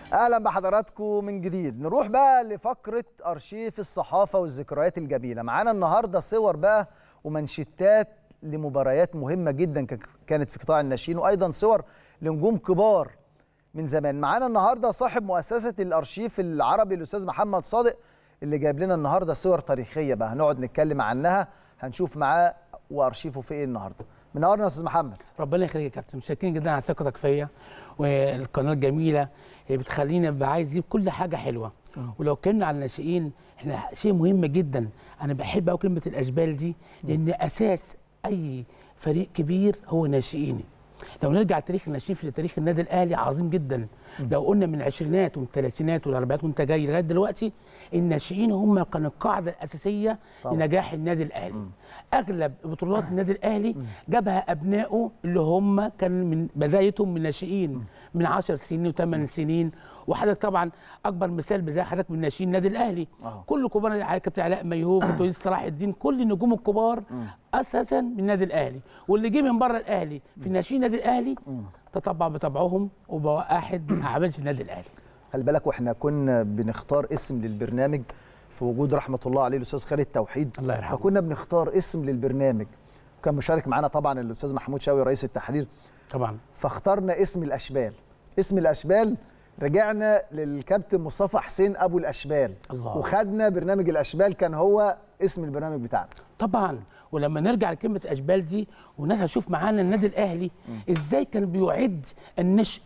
اهلا بحضراتكم من جديد نروح بقى لفقره ارشيف الصحافه والذكريات الجميله معانا النهارده صور بقى ومنشتات لمباريات مهمه جدا ك- كانت في قطاع الناشئين وايضا صور لنجوم كبار من زمان معانا النهارده صاحب مؤسسه الارشيف العربي الاستاذ محمد صادق اللي جايب لنا النهارده صور تاريخيه بقى هنقعد نتكلم عنها هنشوف معاه وارشيفه في ايه النهارده منورنا يا استاذ محمد ربنا يخليك يا كابتن متشكرين جدا على ثقتك فيا والقناه الجميله اللي بتخليني ابقى عايز اجيب كل حاجه حلوه ولو اتكلمنا على الناشئين احنا شيء مهم جدا انا بحب قوي كلمه الاشبال دي لان اساس اي فريق كبير هو ناشئين لو نرجع تاريخ الناشئين في تاريخ النادي الاهلي عظيم جدا لو قلنا من العشرينات والثلاثينات والاربعينات وانت جاي لغايه دلوقتي الناشئين هم كانوا القاعده الاساسيه طبعا. لنجاح النادي الاهلي اغلب بطولات النادي الاهلي جابها ابنائه اللي هم كان من بدايتهم من ناشئين من 10 سنين و8 سنين وحضرتك طبعا اكبر مثال بزي حضرتك من ناشئين النادي الاهلي أهو. كل كبار كابتن علاء ميهوب كابتن وليد صلاح الدين كل النجوم الكبار اساسا من النادي الاهلي واللي جه من بره الاهلي في ناشئين النادي الاهلي تطبع بطبعهم وبقى واحد من اعمال في النادي الاهلي خلي بالك واحنا كنا بنختار اسم للبرنامج في وجود رحمه الله عليه الاستاذ خالد توحيد الله يرحمه. فكنا بنختار اسم للبرنامج كان مشارك معانا طبعا الاستاذ محمود شاوي رئيس التحرير طبعا فاخترنا اسم الاشبال اسم الاشبال رجعنا للكابتن مصطفى حسين ابو الاشبال الله. وخدنا برنامج الاشبال كان هو اسم البرنامج بتاعنا طبعا ولما نرجع لكلمه اشبال دي والناس هتشوف معانا النادي الاهلي ازاي كان بيعد النشء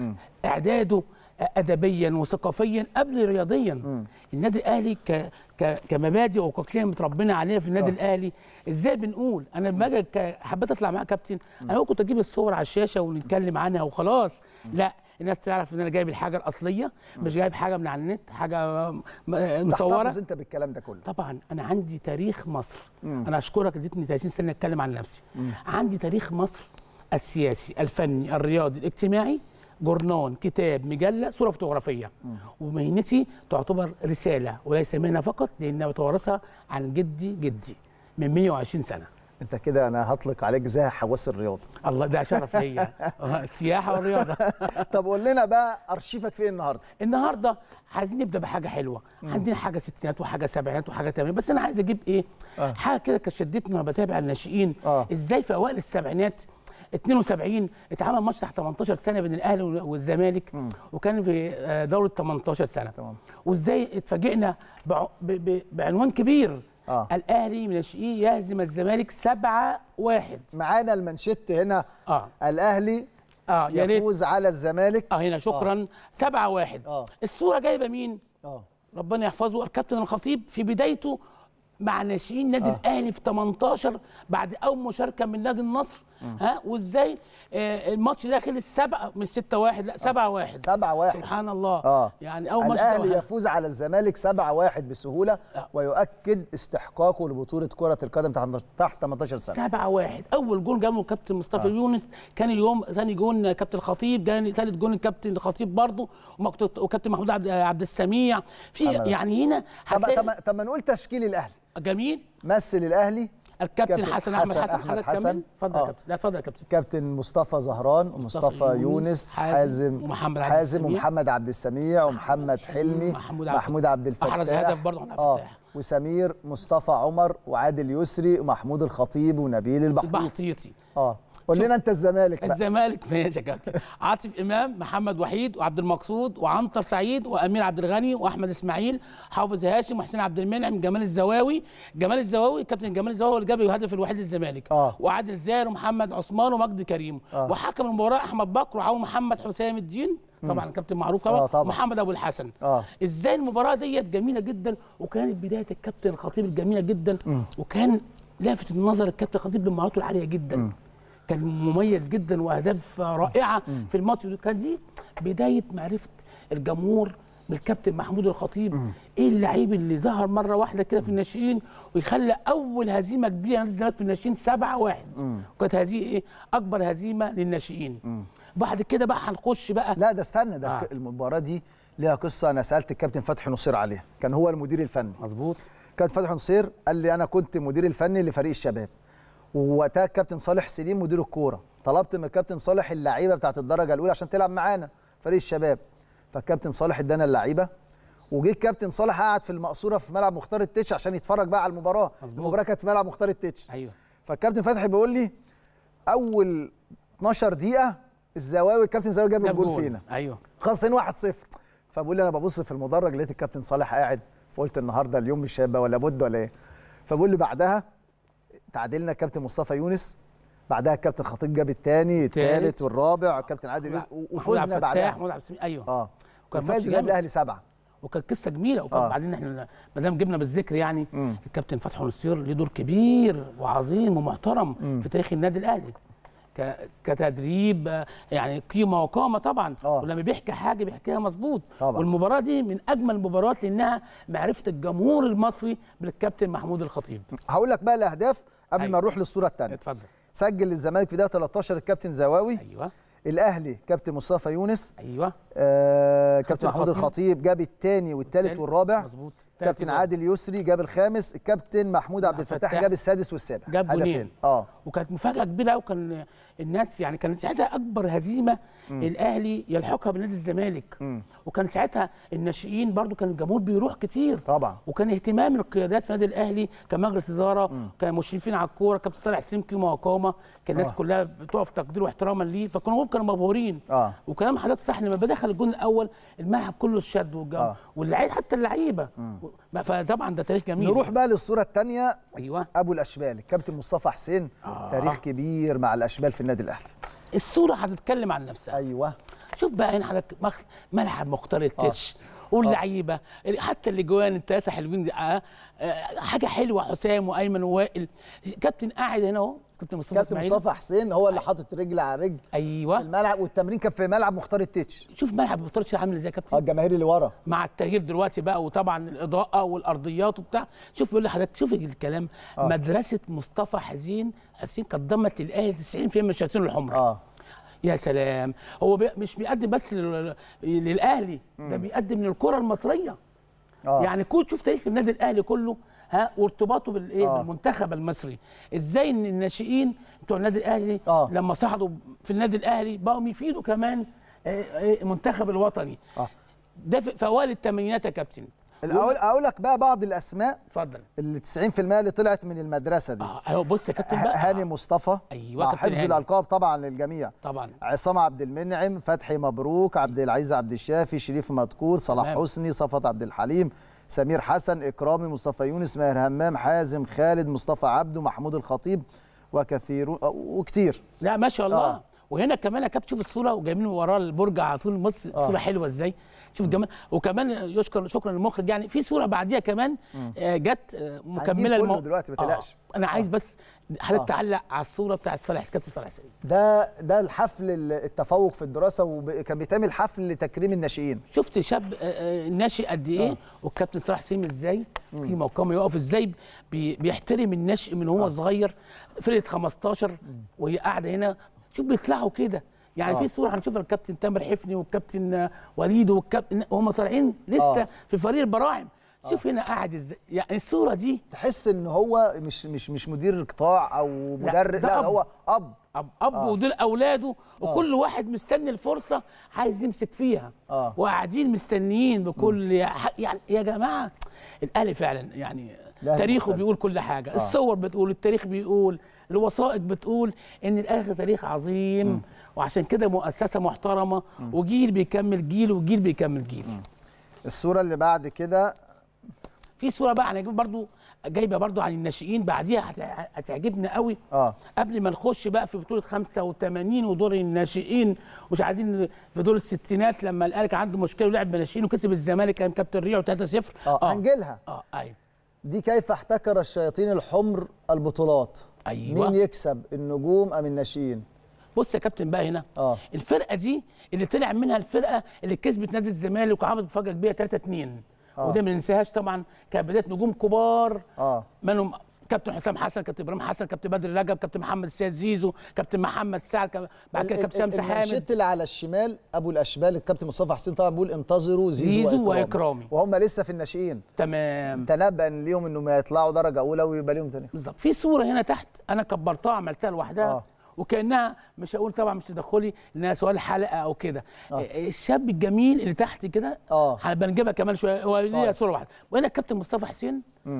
اعداده ادبيا وثقافيا قبل رياضيا النادي الاهلي ك ك كمبادئ وكقيم متربينا عليها في النادي آه. الاهلي ازاي بنقول انا لما اجي ك- حبيت اطلع معاك كابتن انا ممكن اجيب الصور على الشاشه ونتكلم عنها وخلاص لا الناس تعرف ان انا جايب الحاجه الاصليه مش جايب حاجه من على النت حاجه م- مصوره تحتفظ انت بالكلام ده كله طبعا انا عندي تاريخ مصر مم. انا اشكرك اديتني 30 سنه اتكلم عن نفسي عندي تاريخ مصر السياسي الفني الرياضي الاجتماعي جورنان كتاب مجله صوره فوتوغرافيه ومهنتي تعتبر رساله وليس مهنه فقط لانها بتوارثها عن جدي جدي من 120 سنه انت كده انا هطلق عليك زي حواس الرياضه الله ده شرف ليا آه، السياحه والرياضه طب قول لنا بقى ارشيفك فين النهارده النهارده عايزين نبدا بحاجه حلوه عندنا حاجه ستينات وحاجه سبعينات وحاجه ثمانينات بس انا عايز اجيب ايه آه. حاجه كده كانت شدتني وانا بتابع الناشئين آه. ازاي في اوائل السبعينات 72 اتعمل ماتش تحت 18 سنه بين الاهلي والزمالك وكان في آه، دوره 18 سنه تمام. وازاي اتفاجئنا بع- ب- ب- بعنوان كبير آه. الاهلي من الناشئين يهزم الزمالك 7 1 معانا المانشيت هنا اه الاهلي اه يا ريت يفوز على الزمالك اه هنا شكرا 7 1 آه. الصوره جايبه مين اه ربنا يحفظه الكابتن الخطيب في بدايته مع ناشئين نادي آه. آه. الاهلي في 18 بعد اول مشاركه من نادي النصر ها وازاي آه الماتش ده خلص 7 مش 6 1 لا 7 1 7 1 سبحان الله اه يعني اول ماتش الاهلي ده- يفوز على الزمالك 7-1 بسهوله آه. ويؤكد استحقاقه لبطوله كره القدم تحت- تحت 18 سنه 7 1 اول جون جابه الكابتن مصطفى آه. يونس كان اليوم ثاني جون كابتن الخطيب جاني ثالث جون الكابتن الخطيب برضه ومكتوب- وكابتن محمود عبد, عبد السميع في محمد. يعني هنا طب هتلاقي طب طب ما نقول تشكيل الاهلي جميل مثل الاهلي الكابتن كابتن حسن احمد حسن حسن أحمد حضرتك حسن. كمل اتفضل آه. يا كابتن لا اتفضل يا كابتن كابتن مصطفى زهران ومصطفى يونس يونس، حازم حازم ومحمد عبد حازم السميع. ومحمد عبد السميع ومحمد حلمي محمود عبد- محمود عبد الفتاح أحرز هدف برضه محمود عبد اه الفتاح. وسمير مصطفى عمر وعادل يسري ومحمود الخطيب ونبيل البحطيطي البحطيطي اه قول لنا انت الزمالك بقى الزمالك ماشي يا كابتن عاطف امام محمد وحيد وعبد المقصود وعنتر سعيد وامير عبد الغني واحمد اسماعيل حافظ هاشم وحسين عبد المنعم جمال الزواوي جمال الزواوي كابتن جمال الزواوي هو اللي جاب الهدف الوحيد للزمالك آه. وعادل زاهر ومحمد عثمان ومجدي كريم آه. وحكم المباراه احمد بكر وعون محمد حسام الدين طبعا كابتن معروف آه، طبعا طبعا. محمد ابو الحسن اه ازاي المباراه ديت جميله جدا وكانت بدايه الكابتن الخطيب الجميله جدا وكان لافت النظر الكابتن الخطيب بمهاراته العاليه جدا كان مميز جدا واهداف رائعه في الماتش ده. كان دي بدايه معرفه الجمهور بالكابتن محمود الخطيب ايه اللعيب اللي ظهر مره واحده كده في الناشئين ويخلى اول هزيمه كبيره نادي الزمالك في الناشئين 7 1 وكانت هذه ايه اكبر هزيمه للناشئين بعد كده بقى هنخش بقى لا ده استنى ده آه. آه. المباراه دي ليها قصه انا سالت الكابتن فتحي نصير عليها كان هو المدير الفني مظبوط كابتن فتحي نصير قال لي انا كنت مدير الفني لفريق الشباب ووقتها الكابتن صالح سليم مدير الكوره طلبت من الكابتن صالح اللعيبه بتاعت الدرجه الاولى عشان تلعب معانا فريق الشباب فالكابتن صالح ادانا اللعيبه وجه الكابتن صالح قعد في المقصوره في ملعب مختار التتش عشان يتفرج بقى على المباراه مظبوط. المباراه كانت في ملعب مختار التتش ايوه فالكابتن فتحي بيقول لي اول 12 دقيقه الزواوي الكابتن زواوي جاب جاب الجول جول. فينا ايوه خلاص 1 0 فبقول لي انا ببص في المدرج لقيت الكابتن صالح قاعد فقلت النهارده اليوم مش هيبقى ولا بد ولا ايه فبقول لي بعدها تعادلنا الكابتن مصطفى يونس بعدها الكابتن خطيب جاب الثاني التالت. الثالث والرابع الكابتن عادل يوسف محمود عبد وفزنا الفتاح، بعدها محمود عبد السميع ايوه اه وكان وفاز ماتش النادي جامد. الاهلي سبعه وكانت قصه جميله وكان آه. بعدين احنا ما دام جبنا بالذكر يعني مم. الكابتن فتحي نصير ليه دور كبير وعظيم ومحترم مم. في تاريخ النادي الاهلي ك- كتدريب آه، يعني قيمه وقامه طبعا آه. ولما بيحكي حاجه بيحكيها مظبوط طبعا. والمباراه دي من اجمل المباريات لانها معرفه الجمهور المصري بالكابتن محمود الخطيب هقول لك بقى الاهداف قبل أيوة. ما نروح للصوره الثانيه اتفضل سجل للزمالك في دقيقه 13 الكابتن زواوي ايوه الاهلي كابتن مصطفى يونس ايوه آه كابتن كابتن محمود الخطيب. الخطيب جاب الثاني والثالث التالت. والرابع مظبوط كابتن تالت عادل يسري جاب الخامس الكابتن محمود عبد عبد الفتاح الفتاح جاب السادس والسابع جاب هدفين. جونين. اه وكانت مفاجاه كبيره وكان الناس يعني كانت ساعتها اكبر هزيمه الاهلي يلحقها بنادي الزمالك مم. وكان ساعتها الناشئين برضو كان الجمهور بيروح كتير طبعا وكان اهتمام القيادات في النادي الاهلي كمجلس اداره كان مشرفين على الكوره كابتن صالح حسين قيمه وقامه كان الناس آه. كلها بتقف تقدير واحتراما ليه فكانوا هم كانوا مبهورين اه وكلام حضرتك صح لما بدخل الجون الاول الملعب كله اتشد والجو آه. واللعيب حتى اللعيبه فطبعا ده تاريخ جميل نروح بقى للصوره الثانيه ايوه ابو الاشبال الكابتن مصطفى حسين آه. تاريخ كبير مع الاشبال في النادي الاهلي الصوره هتتكلم عن نفسها ايوه شوف بقى هنا حضرتك مخ... ملعب مختار التتش واللعيبه حتى اللي جوان الثلاثه حلوين دي آه آه حاجه حلوه حسام وايمن ووائل كابتن قاعد هنا اهو كابتن مصطفى كابتن اسماعيل مصطفى حسين هو اللي حاطط رجل على رجل في ايوه الملعب والتمرين كان في ملعب مختار التتش شوف ملعب مختار التتش عامل ازاي يا اه كابتن الجماهير اللي ورا مع التغيير دلوقتي بقى وطبعا الاضاءه والارضيات وبتاع شوف بيقول لحضرتك شوف الكلام آه. مدرسه مصطفى حسين حسين قد ضمت للاهلي 90% من الشياطين الحمر اه يا سلام هو بي مش بيقدم بس لل- للاهلي ده بيقدم للكره المصريه اه يعني كل شوف تاريخ النادي الاهلي كله ها وارتباطه بالايه آه. بالمنتخب المصري ازاي ان الناشئين بتوع النادي الاهلي آه. لما صعدوا في النادي الاهلي بقوا يفيدوا كمان آه، آه، المنتخب الوطني اه ده في في اوائل الثمانينات يا كابتن اقول اقول لك بقى بعض الاسماء اتفضل اللي 90% اللي طلعت من المدرسه دي اه اهو بص يا كابتن بقى هاني مصطفى أيوة، مع كابتن حفظ هاني. الالقاب طبعا للجميع طبعا عصام عبد المنعم فتحي مبروك عبد العزيز عبد الشافي شريف مذكور صلاح تمام. حسني صفت عبد الحليم سمير حسن اكرامي مصطفى يونس ماهر همام حازم خالد مصطفى عبده محمود الخطيب وكثيرون وكتير لا ما شاء الله آه. آه. وهنا كمان يا كابتن شوف الصوره وجايبين وراه البرج على طول مصر آه. صوره حلوه ازاي شوف جمال وكمان يشكر شكرا للمخرج يعني في صوره بعديها كمان آه جت آه مكمله كله المو- دلوقتي، ما تقلقش. آه. انا عايز بس حضرتك آه. تعلق على الصوره بتاعت صالح كابتن صالح سعيد ده ده الحفل ال- التفوق في الدراسه وكان بيتعمل حفل لتكريم الناشئين شفت شاب آه، آه، ناشئ قد ايه آه. والكابتن صلاح سليم ازاي قيمه وقامه يقف ازاي بي بيحترم الناشئ من هو صغير فرقه 15 وهي قاعده هنا شوف بيطلعوا كده يعني آه. في صوره هنشوفها الكابتن تامر حفني والكابتن آه، وليد والكابتن وهم طالعين لسه آه. في فريق البراعم شوف هنا قاعد ازاي يعني الصوره دي تحس ان هو مش مش مش مدير قطاع او مدرب ده لا, أب. هو اب اب, أب آه. ودول اولاده وكل واحد مستني الفرصه عايز يمسك فيها آه. وقاعدين مستنيين بكل ح- يعني يا جماعه الاهلي فعلا يعني الأهلي تاريخه مختلف. بيقول كل حاجه الصور بتقول التاريخ بيقول الوثائق بتقول ان الاهلي تاريخ عظيم وعشان كده مؤسسه محترمه وجيل بيكمل جيل وجيل بيكمل جيل الصوره اللي بعد كده في صوره بقى انا جايب برضو جايبه برضو عن الناشئين بعديها هت- هتعجبنا قوي اه قبل ما نخش بقى في بطوله 85 ودور الناشئين مش عايزين في دور الستينات لما الاهلي كان عنده مشكله ولعب بناشئين وكسب الزمالك كان كابتن ريعو 3-0 اه هنجيلها اه ايوه دي كيف احتكر الشياطين الحمر البطولات أيوة. مين يكسب النجوم ام الناشئين بص يا كابتن بقى هنا اه الفرقه دي اللي طلع منها الفرقه اللي كسبت نادي الزمالك وعملت مفاجاه كبيره 3 2 آه. وده ما ننساهاش طبعا كانت بدايه نجوم كبار اه منهم كابتن حسام حسن كابتن ابراهيم حسن كابتن بدر رجب كابتن محمد السيد زيزو كابتن محمد سعد كاب- بعد كده ال- كابتن ال- سامسي حامد المنشط اللي على الشمال ابو الاشبال الكابتن مصطفى حسين طبعا بيقول انتظروا زيزو, زيزو وإكرامي. وهم لسه في الناشئين تمام تنبأ ليهم انهم يطلعوا درجه اولى ويبقى ليهم تاني بالظبط في صوره هنا تحت انا كبرتها عملتها لوحدها آه. وكانها مش هقول طبعا مش تدخلي لانها سؤال حلقه او كده الشاب الجميل اللي تحت كده آه. هنبقى نجيبها كمان شويه هو ليها طيب. صوره واحده وهنا الكابتن مصطفى حسين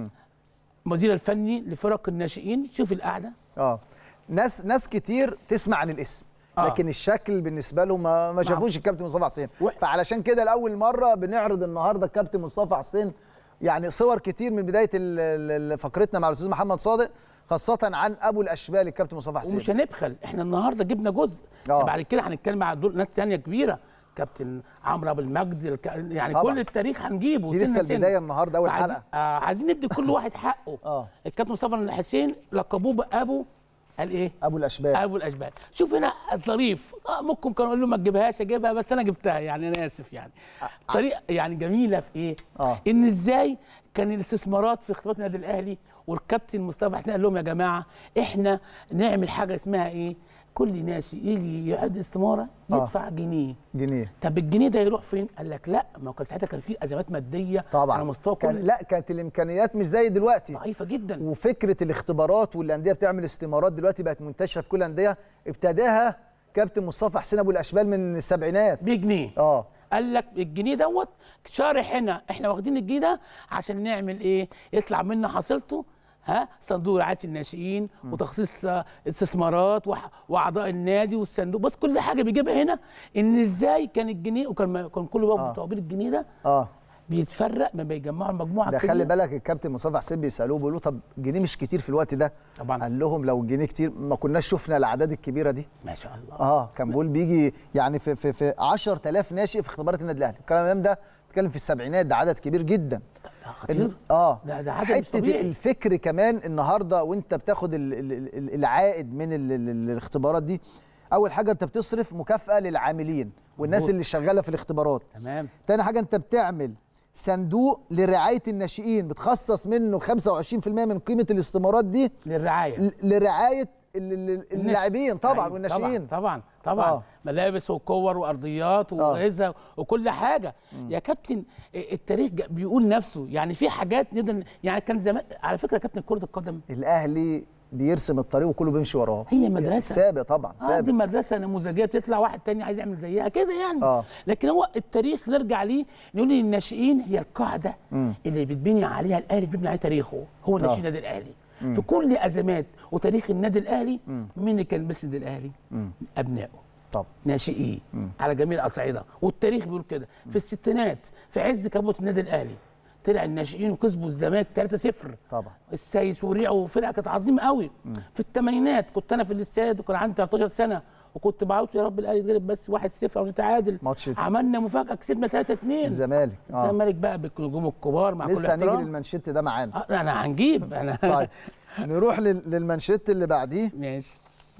المدير الفني لفرق الناشئين شوف القعده اه ناس ناس كتير تسمع عن الاسم آه. لكن الشكل بالنسبه له ما, ما شافوش الكابتن مصطفى حسين و- فعلشان كده لاول مره بنعرض النهارده الكابتن مصطفى حسين يعني صور كتير من بدايه ال- ال- فقرتنا مع الاستاذ محمد صادق خاصه عن ابو الاشبال الكابتن مصطفى حسين ومش هنبخل احنا النهارده جبنا جزء آه. بعد كده هنتكلم مع دول ناس ثانيه كبيره كابتن عمرو ابو المجد الك... يعني طبعا. كل التاريخ هنجيبه دي لسه سنة سنة. البدايه النهارده اول فعايزين- حلقه آه عايزين ندي كل واحد حقه آه. الكابتن مصطفى حسين لقبوه بابو قال ايه ابو الاشبال ابو الاشبال شوف هنا ظريف آه ممكن كانوا يقولوا ما تجيبهاش اجيبها بس انا جبتها يعني انا اسف يعني طريقه يعني جميله في ايه آه. ان ازاي كان الاستثمارات في اختبارات النادي الاهلي والكابتن مصطفى حسين قال لهم يا جماعه احنا نعمل حاجه اسمها ايه كل ناشئ يجي يعد استماره آه. يدفع جنيه جنيه طب الجنيه ده يروح فين؟ قال لك لا ما هو كان ساعتها كان في ازمات ماديه طبعا على مستوى كان كل لا كانت الامكانيات مش زي دلوقتي ضعيفه جدا وفكره الاختبارات والانديه بتعمل استمارات دلوقتي بقت منتشره في كل الانديه ابتداها كابتن مصطفى حسين ابو الاشبال من السبعينات بجنيه اه قال لك الجنيه دوت شارح هنا احنا واخدين الجنيه ده عشان نعمل ايه يطلع منا حصيلته ها صندوق رعايه الناشئين وتخصيص آه، استثمارات وح- واعضاء النادي والصندوق بس كل حاجه بيجيبها هنا ان ازاي كان الجنيه وكان ما- كان كل بقى آه. طوابير الجنيه ده اه بيتفرق ما بيجمعوا المجموعه ده الكبيرة. خلي بالك الكابتن مصطفى حسين بيسالوه بيقولوا طب جنيه مش كتير في الوقت ده طبعا. قال لهم لو الجنيه كتير ما كناش شفنا الاعداد الكبيره دي ما شاء الله اه كان بيقول بيجي يعني في في في 10000 ناشئ في اختبارات النادي الاهلي الكلام ده بتتكلم في السبعينات ده عدد كبير جدا خطير إن- اه ده- ده عدد مش حته طبيعي. الفكر كمان النهارده وانت بتاخد ال ال ال العائد من ال ال الاختبارات دي اول حاجه انت بتصرف مكافاه للعاملين والناس مظبوط. اللي شغاله في الاختبارات تمام تاني حاجه انت بتعمل صندوق لرعايه الناشئين بتخصص منه 25% من قيمه الاستمارات دي للرعايه ل- لرعايه ال- ال- اللاعبين طبعا أيوة، والناشئين طبعا طبعا, طبعا. آه. ملابس وكور وارضيات واجهزه وكل حاجه يا كابتن التاريخ جا- بيقول نفسه يعني في حاجات نقدر يعني كان زمان على فكره كابتن كره القدم الاهلي بيرسم الطريق وكله بيمشي وراه هي مدرسه سابق طبعا اه سابق دي مدرسه نموذجيه بتطلع واحد تاني عايز يعمل زيها كده يعني آه. لكن هو التاريخ نرجع ليه نقول إن الناشئين هي القاعده اللي بتبني عليها الاهلي بيبني عليها تاريخه هو ناشئين النادي الاهلي في كل ازمات وتاريخ النادي الاهلي مين اللي كان بيمثل النادي الاهلي ابنائه طب ناشئين على جميع الاصعده والتاريخ بيقول كده في الستينات في عز كبوه النادي الاهلي طلع الناشئين وكسبوا الزمالك 3-0 طبعا السايس وريع وفرقه كانت عظيمه قوي في الثمانينات كنت انا في الاستاد وكان عندي 13 سنه وكنت بعوت يا رب الاهلي يتغلب بس 1-0 او نتعادل ماتش عملنا مفاجاه كسبنا 3-2 الزمالك اه الزمالك بقى بالنجوم الكبار مع كل لسه هنيجي احترام للمانشيت ده معانا آه، انا هنجيب انا طيب نروح لل- للمانشيت اللي بعديه ماشي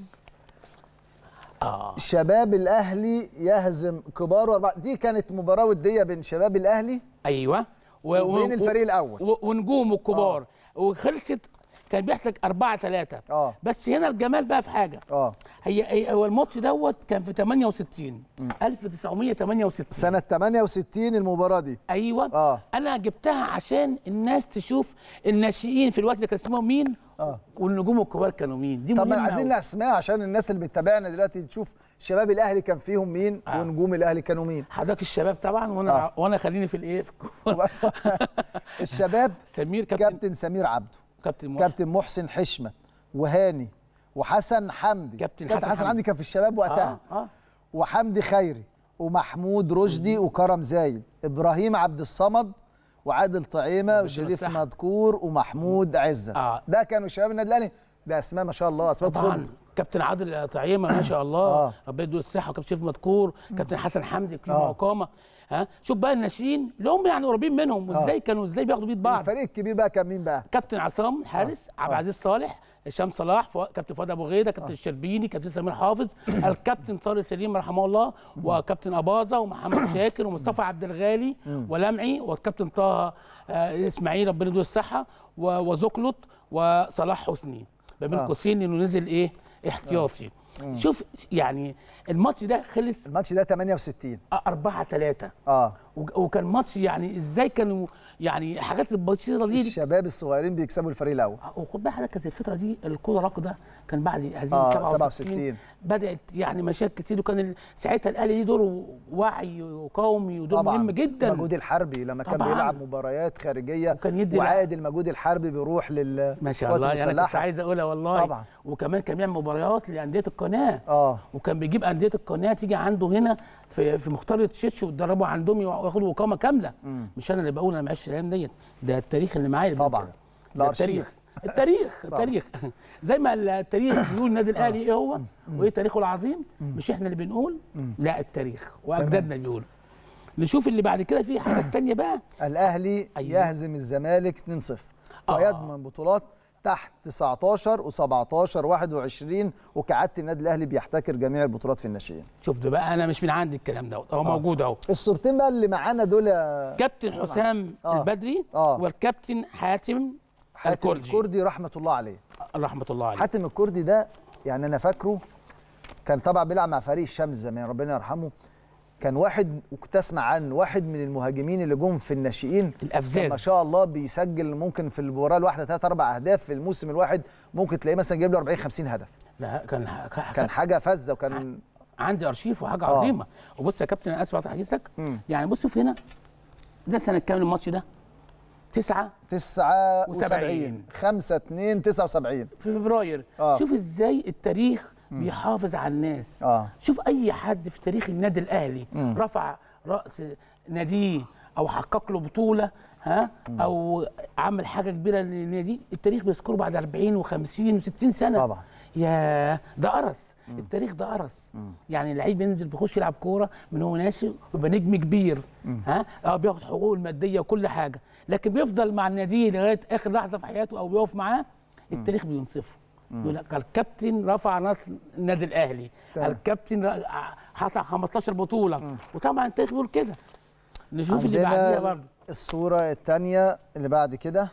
اه شباب الاهلي يهزم كبار وأربعة دي كانت مباراه وديه بين شباب الاهلي ايوه و- وبين و- الفريق الأول. و- ونجومه الكبار وخلصت كان بيحصل 4 3 اه بس هنا الجمال بقى في حاجه اه هي هي- هو الماتش دوت كان في 68 1968 سنه 68 المباراه دي ايوه آه. انا جبتها عشان الناس تشوف الناشئين في الوقت ده كان اسمهم مين اه والنجوم الكبار كانوا مين دي طب مهمه عايزين أوي. اسماء عشان الناس اللي بتتابعنا دلوقتي تشوف شباب الاهلي كان فيهم مين آه. ونجوم الاهلي كانوا مين حضرتك الشباب طبعا وانا آه. وانا خليني في الايه في الكورة. الشباب سمير كابتن كابتن سمير عبده كابتن محسن. كابتن محسن حشمه وهاني وحسن حمدي كابتن كابتن حسن حسن حمدي. حمدي كان في الشباب وقتها اه اه وحمدي خيري ومحمود رشدي وكرم زايد ابراهيم عبد الصمد وعادل طعيمه وشريف الصحة. مذكور ومحمود عزه آه. ده كانوا شباب النادي الاهلي ده اسماء ما شاء الله اسماء طبعا تخض كابتن عادل طعيمه ما شاء الله آه. ربنا يديله الصحه وكابتن شريف مذكور كابتن حسن حمدي كريم آه. وقامه ها شوف بقى الناشئين اللي هم يعني قريبين منهم وازاي كانوا ازاي بياخدوا بيد بعض الفريق الكبير بقى كان مين بقى كابتن عصام الحارس عبد العزيز صالح هشام صلاح فؤاد- كابتن فؤاد ابو غيده كابتن الشربيني كابتن سمير حافظ الكابتن طارق سليم رحمه الله وكابتن اباظه ومحمد شاكر ومصطفى عبد الغالي ولمعي والكابتن طه آه، اسماعيل ربنا يديله الصحه و- وزوكلوت وصلاح حسني ما بين آه. قوسين انه نزل ايه احتياطي شوف يعني الماتش ده خلص الماتش ده 68 4 3 اه وك- وكان ماتش يعني ازاي كانوا يعني حاجات البسيطه دي الشباب الصغيرين بيكسبوا الفريق الاول وخد بالك حضرتك كانت الفتره دي الكوره راكده كان بعد هزيمه آه، 67 67. بدات يعني مشاكل كتير وكان ال- ساعتها الاهلي ليه دور وعي وقومي ودور طبعا مهم جدا المجهود الحربي لما كان طبعاً. بيلعب مباريات خارجيه وكان يدي وعائد المجهود الحربي بيروح لل ما شاء الله يعني انا كنت المسلحة. عايز اقولها والله طبعاً. وكمان كان بيعمل مباريات لانديه القناه اه وكان بيجيب انديه القناه تيجي عنده هنا في في مختار تشيتش وتدربوا عندهم ياخدوا اقامه كامله مش انا اللي بقول انا ما عشتش الايام ديت ده التاريخ اللي معايا اللي بيقول طبعاً. كده. ده ده أرشيف. التاريخ التاريخ التاريخ زي ما التاريخ بيقول النادي الاهلي ايه هو وايه تاريخه العظيم مش احنا اللي بنقول لا التاريخ واجدادنا بيقولوا نشوف اللي بعد كده في حاجات تانية بقى الاهلي أيوة. يهزم الزمالك 2-0 آه. ويضمن بطولات تحت 19 و17 21 وكعاده النادي الاهلي بيحتكر جميع البطولات في الناشئين شوف ده بقى انا مش من عندي الكلام دوت هو موجود اهو الصورتين بقى اللي معانا دول يا كابتن حسام آه. البدري آه. والكابتن حاتم حاتم الكردي الكردي رحمه الله عليه رحمه الله عليه حاتم الكردي ده يعني انا فاكره كان طبعا بيلعب مع فريق الشمس زمان ربنا يرحمه كان واحد وكنت اسمع عنه واحد من المهاجمين اللي جم في الناشئين الأفزاز. كان ما شاء الله بيسجل ممكن في المباراه الواحده ثلاث اربع اهداف في الموسم الواحد ممكن تلاقيه مثلا جايب له 40 50 هدف لا كان كان حاجه فذه وكان عندي ارشيف وحاجه آه. عظيمه وبص يا كابتن انا اسف على تحديثك مم. يعني بص شوف هنا ده سنه كام الماتش ده؟ تسعة 79 5 2 79 في فبراير آه. شوف ازاي التاريخ بيحافظ على الناس اه شوف اي حد في تاريخ النادي الاهلي رفع راس ناديه او حقق له بطوله ها او عمل حاجه كبيره للنادي التاريخ بيذكره بعد 40 و50 و60 سنه طبعا. يا ده قرص التاريخ ده قرص يعني اللعيب بينزل بيخش يلعب كوره من هو ناشئ ويبقى نجم كبير ها اه بياخد حقوقه الماديه وكل حاجه لكن بيفضل مع النادي لغايه اخر لحظه في حياته او بيقف معاه التاريخ بينصفه يقول لك الكابتن رفع راس النادي الاهلي تمام. الكابتن ر- حصل 15 بطوله وطبعا التاريخ بيقول كده نشوف اللي بعديها عندنا برضه الصوره الثانيه اللي بعد كده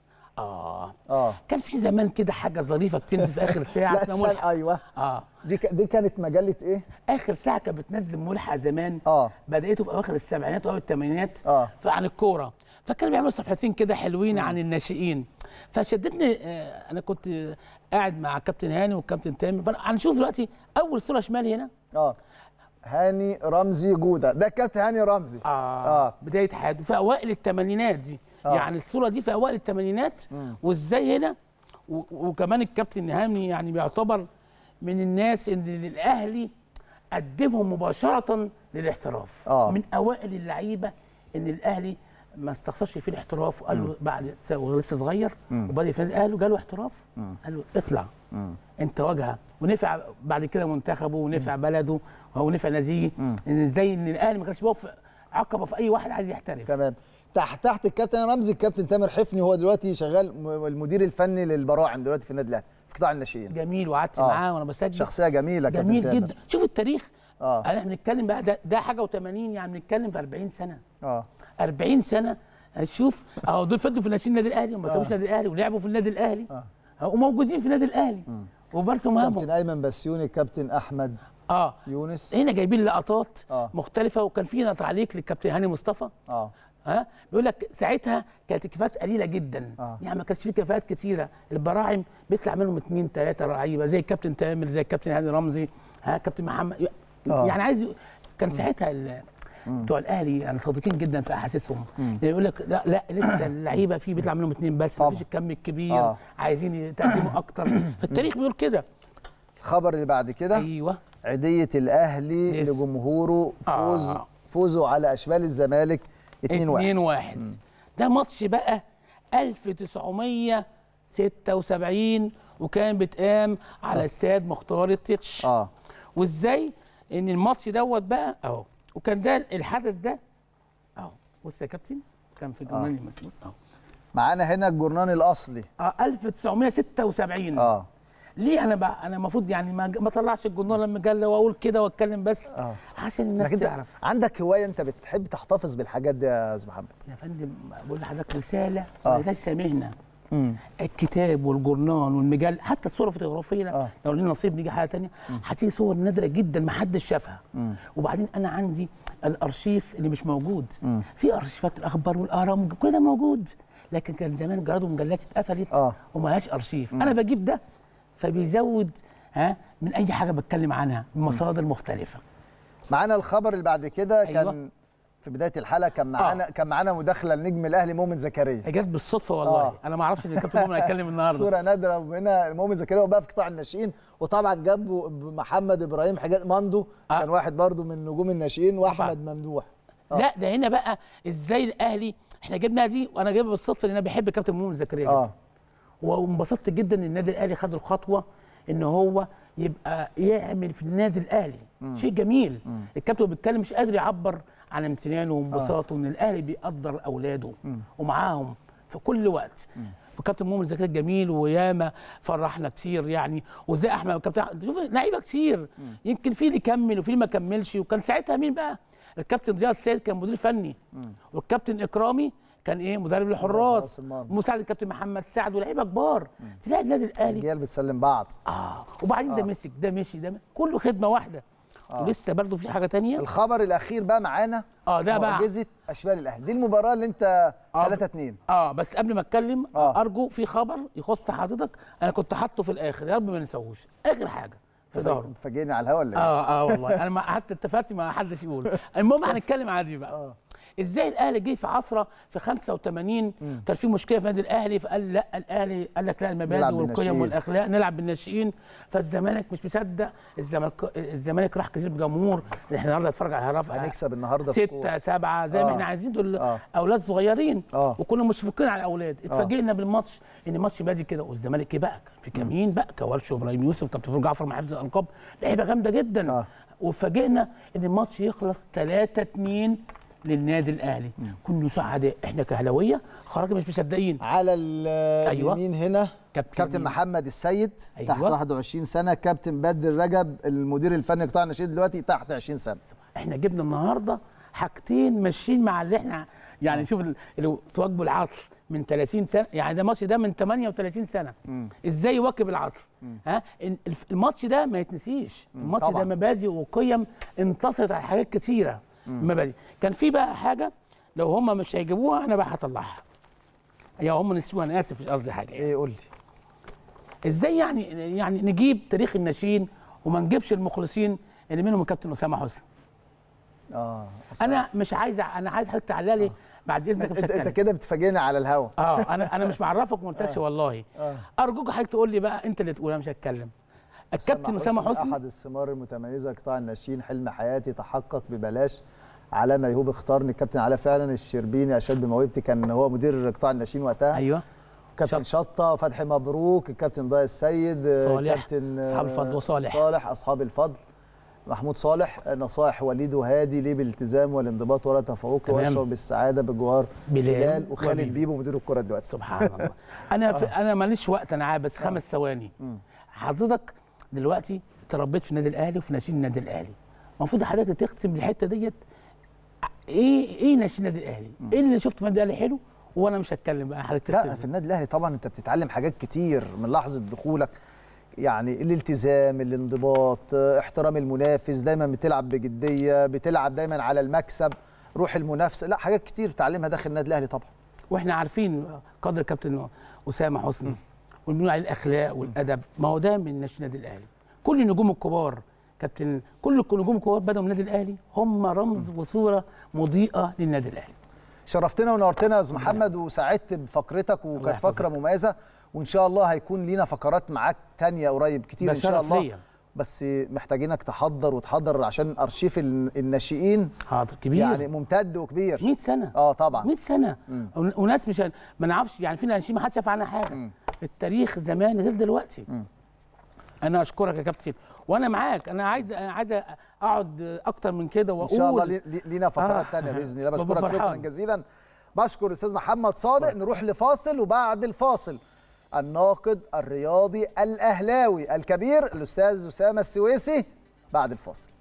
اه اه كان في زمان كده حاجه ظريفه بتنزل في اخر ساعه لا اسمها استنى ملحق ايوه اه دي ك... دي كانت مجله ايه اخر ساعه كانت بتنزل ملحق زمان اه بدايته في اواخر السبعينات واوائل الثمانينات اه عن الكوره فكانوا بيعملوا صفحتين كده حلوين عن الناشئين فشدتني آه، انا كنت آه، قاعد مع كابتن هاني والكابتن تامر فأنا- هنشوف دلوقتي اول صوره شمال هنا اه هاني رمزي جوده ده كابتن هاني رمزي آه, اه بدايه حياته في اوائل الثمانينات دي آه. يعني الصوره دي في اوائل الثمانينات وازاي هنا و- وكمان الكابتن هاني يعني بيعتبر من الناس اللي الاهلي قدمهم مباشره للاحتراف آه. من اوائل اللعيبه ان الاهلي ما استخسرش فيه الاحتراف وقال له بعد وهو لسه صغير وبدا في النادي اهله جاله احتراف قال له اطلع انت واجهه ونفع بعد كده منتخبه ونفع بلده ونفع ناديه ان ازاي ان الاهلي ما كانش بيقف عقبه في اي واحد عايز يحترف تمام تحت تحت الكابتن رمزي الكابتن تامر حفني هو دلوقتي شغال م- المدير الفني للبراعم دلوقتي في النادي الاهلي في قطاع الناشئين جميل وقعدت آه. معاه وانا بسجل شخصيه جميله كابتن جميل تامر جدا شوف التاريخ اه احنا بنتكلم بقى ده, ده حاجه و80 يعني بنتكلم في 40 سنه اه 40 سنه هتشوف اهو دول فضلوا في ناشئين النادي الاهلي وما سابوش آه. النادي الاهلي ولعبوا في النادي الاهلي آه. آه. وموجودين في النادي الاهلي وبارسوا كابتن مهامهم ايمن بسيوني الكابتن احمد اه يونس هنا جايبين لقطات آه. مختلفه وكان في هنا تعليق للكابتن هاني مصطفى اه ها بيقول لك ساعتها كانت الكفاءات قليله جدا آه. يعني ما كانش في كفاءات كتيره البراعم بيطلع منهم اثنين ثلاثه لعيبه زي الكابتن تامر زي الكابتن هاني رمزي ها كابتن محمد آه. يعني عايز كان ساعتها ال- بتوع الاهلي يعني صادقين جدا في احاسيسهم يعني يقول لك لا لا لسه اللعيبه فيه بيطلع منهم اثنين بس ما طبعا. فيش الكم الكبير آه. عايزين يتقدموا اكتر فالتاريخ بيقول كده الخبر اللي بعد كده ايوه عيديه الاهلي يس. لجمهوره فوز آه. فوزه على اشبال الزمالك 2-1 2 1 ده ماتش بقى 1976 وكان بيتقام على استاد مختار التتش اه وازاي ان الماتش دوت بقى اهو وكان ده الحدث ده اهو بص يا كابتن كان في جرنان المسموس اهو معانا هنا الجرنان الاصلي اه 1976 اه ليه انا بقى انا المفروض يعني ما ما اطلعش الجرنان المجله واقول كده واتكلم بس اه عشان الناس لكن انت تعرف عندك هوايه انت بتحب تحتفظ بالحاجات دي يا استاذ محمد يا فندم بقول لحضرتك رساله آه. وليس مهنه الكتاب والجورنال والمجال حتى الصوره الفوتوغرافيه آه. لو لنا نصيب نيجي حاجه تانية هتيجي صور نادره جدا ما حدش شافها وبعدين انا عندي الارشيف اللي مش موجود في ارشيفات الاخبار والاهرام كل ده موجود لكن كان زمان جرائد ومجلات اتقفلت آه. وملهاش ارشيف انا بجيب ده فبيزود ها من اي حاجه بتكلم عنها من مصادر مختلفه معانا الخبر اللي بعد كده أيوة. كان في بدايه الحلقه كان معانا كان معانا مداخله لنجم الاهلي مؤمن زكريا هي جت بالصدفه والله آه. انا ما اعرفش ان الكابتن مؤمن هيتكلم النهارده صوره نادره وهنا مؤمن زكريا وبقى في قطاع الناشئين وطبعا جنبه محمد ابراهيم حاجات ماندو آه. كان واحد برضو من نجوم الناشئين واحمد ممدوح آه. لا ده هنا بقى ازاي الاهلي احنا جبنا دي وانا جايبها بالصدفه لان انا بحب الكابتن مؤمن زكريا جدا اه وانبسطت جدا ان النادي الاهلي خد الخطوه ان هو يبقى يعمل في النادي الاهلي شيء جميل الكابتن وهو بيتكلم مش قادر يعبر عن امتنانه وانبساطه ان الاهلي بيقدر اولاده ومعاهم في كل وقت وكابتن مؤمن زكريا جميل وياما فرحنا كتير يعني وزي احمد كابتن شوف لعيبه كتير يمكن في اللي كمل وفي اللي ما كملش وكان ساعتها مين بقى الكابتن ضياء السيد كان مدير فني والكابتن اكرامي كان ايه مدرب حراس الحراس المرمى. مساعد الكابتن محمد سعد ولاعيبه كبار تلاقي النادي الاهلي الرجال بتسلم بعض اه وبعدين ده مسك ده مشي ده م- كله خدمه واحده ولسه برضه في حاجه تانية الخبر الاخير بقى معانا اه ده بقى معجزه اشبال الاهلي دي المباراه اللي انت آه. 3 2 اه بس قبل ما اتكلم آه. آه. ارجو في خبر يخص حضرتك انا كنت حاطه في الاخر يا رب ما ننساهوش اخر حاجه في ظهره فاجئني على الهوا ولا ايه؟ اه اه والله انا ما حتى اتفقت ما حدش يقول المهم هنتكلم عادي بقى آه. ازاي الاهلي جه في عصره في 85 كان في مشكله في النادي الاهلي فقال لا الاهلي قال لك لا نلعب المبادئ والقيم بالناشئين. والاخلاق نلعب بالناشئين فالزمالك مش مصدق الزمالك الزمالك راح كتير بجمهور احنا النهارده نتفرج على هرف هنكسب النهارده سكور. ستة سبعة زي ما آه. احنا عايزين دول آه. اولاد صغيرين آه. وكنا مشفقين على الاولاد اتفاجئنا بالماتش ان الماتش بادي كده والزمالك ايه بقى كان في كمين بقى كوارش وابراهيم يوسف كابتن فاروق جعفر مع حفظ الالقاب لعيبه جامده جدا آه. وفاجئنا ان الماتش يخلص 3 2 للنادي الاهلي كنا سعداء احنا كهلاويه خرجنا مش مصدقين على ال- أيوة. اليمين هنا كابتن كابتن مين؟ محمد السيد أيوة. تحت 21 سنه كابتن بدر رجب المدير الفني قطاع الناشئين دلوقتي تحت 20 سنه احنا جبنا النهارده حاجتين ماشيين مع اللي احنا يعني شوف ال- اللي تواجبوا العصر من 30 سنه يعني ده الماتش ده من 38 سنه ازاي يواكب العصر ها ال- الف- الماتش ده ما يتنسيش الماتش طبعاً. ده مبادئ وقيم انتصرت على حاجات كتيره مبادئ كان في بقى حاجه لو هم مش هيجيبوها انا بقى هطلعها يا هم نسيوها انا اسف مش قصدي حاجه يعني. ايه قول لي ازاي يعني يعني نجيب تاريخ الناشئين وما نجيبش المخلصين اللي منهم الكابتن اسامه حسني اه انا مش عايز انا عايز حضرتك تعلق لي بعد اذنك مش انت, انت هتكلم كده بتفاجئنا على الهوا اه انا انا مش معرفك وما قلتلكش والله ارجوك حضرتك تقول لي بقى انت اللي تقول انا مش هتكلم الكابتن اسامه حسني احد الثمار المتميزه لقطاع الناشئين حلم حياتي تحقق ببلاش على ما يهوب اختارني الكابتن علاء فعلا الشربيني اشاد بموهبتي كان هو مدير قطاع الناشئين وقتها ايوه كابتن شطه فتحي مبروك الكابتن ضايا السيد صالح، كابتن أصحاب الفضل وصالح. صالح اصحاب الفضل محمود صالح نصائح وليد وهادي ليه بالالتزام والانضباط ولا تفوق تمام. واشعر بالسعاده بجوار بلال بلال وخالد وبيبو. بيبو مدير الكره دلوقتي سبحان الله انا في انا ماليش وقت انا عارف بس خمس ثواني حضرتك دلوقتي تربيت في النادي الاهلي وفي ناشئين النادي الاهلي المفروض حضرتك تختم الحته ديت ايه ايه ناشئين النادي الاهلي ايه اللي شفته في النادي الاهلي حلو وانا مش هتكلم بقى حضرتك لا تختم في النادي الاهلي طبعا انت بتتعلم حاجات كتير من لحظه دخولك يعني الالتزام الانضباط اه، احترام المنافس دايما بتلعب بجديه بتلعب دايما على المكسب روح المنافسه لا حاجات كتير بتعلمها داخل النادي الاهلي طبعا واحنا عارفين قدر الكابتن اسامه حسني وبنقول عليه الاخلاق والادب ما هو ده من ناشئين النادي الاهلي كل النجوم الكبار كابتن كل النجوم الكبار بدأوا من النادي الاهلي هم رمز وصوره مضيئه للنادي الاهلي شرفتنا ونورتنا يا استاذ محمد وسعدت بفقرتك وكانت يحفظك. فقره مميزه وان شاء الله هيكون لينا فقرات معاك تانية قريب كتير ده ان شاء شرف الله ليا. بس محتاجينك تحضر وتحضر عشان ارشيف ال- الناشئين حاضر كبير يعني ممتد وكبير 100 سنه اه طبعا 100 سنه ون- وناس مش ما نعرفش يعني في ناشئين ما حدش عارف عنها حاجه التاريخ زمان غير دلوقتي انا اشكرك يا كابتن وانا معاك انا عايز أنا عايز اقعد اكتر من كده ان واقول شاء الله لي- لي- لينا فقرات آه. تانية باذن الله ببقى بشكرك شكرا فرحان. جزيلا بشكر الاستاذ محمد صادق نروح لفاصل وبعد الفاصل الناقد الرياضي الاهلاوي الكبير الاستاذ اسامه السويسي بعد الفاصل